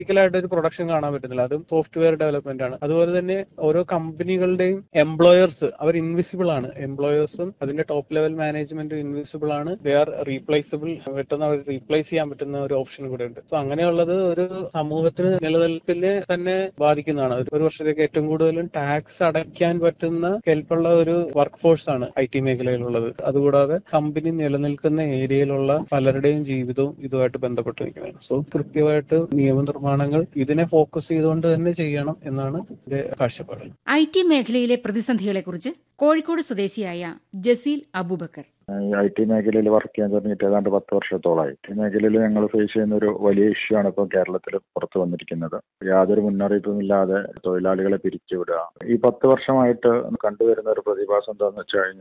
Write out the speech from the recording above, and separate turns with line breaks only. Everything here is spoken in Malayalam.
ഫിസിക്കലായിട്ട് ഒരു പ്രൊഡക്ഷൻ കാണാൻ പറ്റുന്നില്ല അതും സോഫ്റ്റ്വെയർ ഡെവലപ്മെന്റ് ആണ് അതുപോലെ തന്നെ ഓരോ കമ്പനികളുടെയും എംപ്ലോയേഴ്സ് അവർ ഇൻവിസിബിൾ ആണ് എംപ്ലോയേഴ്സും അതിന്റെ ടോപ്പ് ലെവൽ മാനേജ്മെന്റും ഇൻവിസിബിൾ ആണ് ദേ ആർ റീപ്ലേസബിൾ പെട്ടെന്ന് അവർ റീപ്ലേസ് ചെയ്യാൻ പറ്റുന്ന ഒരു ഓപ്ഷൻ കൂടെ ഉണ്ട് സോ അങ്ങനെയുള്ളത് ഒരു സമൂഹത്തിന് നിലനിൽപ്പിനെ തന്നെ ബാധിക്കുന്നതാണ് ഒരു- ഒരു വർഷത്തേക്ക് ഏറ്റവും കൂടുതലും ടാക്സ് അടയ്ക്കാൻ പറ്റുന്ന കെൽപ്പുള്ള ഒരു വർക്ക് ഫോഴ്സ് ആണ് ഐ ടി മേഖലയിലുള്ളത് അതുകൂടാതെ കമ്പനി നിലനിൽക്കുന്ന ഏരിയയിലുള്ള പലരുടെയും ജീവിതവും ഇതുമായിട്ട് ബന്ധപ്പെട്ടിരിക്കുന്നതാണ് സോ കൃത്യമായിട്ട് നിയമനിർമ്മാണങ്ങൾ ഇതിനെ ഫോക്കസ് ചെയ്തുകൊണ്ട് തന്നെ ചെയ്യണം എന്നാണ് എന്റെ കാഴ്ചപ്പാട്
ഐ ടി മേഖലയിലെ പ്രതിസന്ധികളെക്കുറിച്ച് കോഴിക്കോട് സ്വദേശിയായ ജസീൽ അബൂബക്കർ
ഈ ഐ ടി മേഖലയിൽ വർക്ക് ചെയ്യാൻ തുടങ്ങിയിട്ട് ഏതാണ്ട് പത്ത് വർഷത്തോളമായി ഐ ടി മേഖലയിൽ ഞങ്ങൾ ഫേസ് ചെയ്യുന്ന ഒരു വലിയ ഇഷ്യൂ ആണ് ഇപ്പോൾ കേരളത്തിൽ പുറത്തു വന്നിരിക്കുന്നത് യാതൊരു മുന്നറിയിപ്പും ഇല്ലാതെ തൊഴിലാളികളെ പിരിച്ചുവിടുക ഈ പത്ത് വർഷമായിട്ട് കണ്ടുവരുന്ന ഒരു പ്രതിഭാസം എന്താണെന്ന് വെച്ച് കഴിഞ്ഞാൽ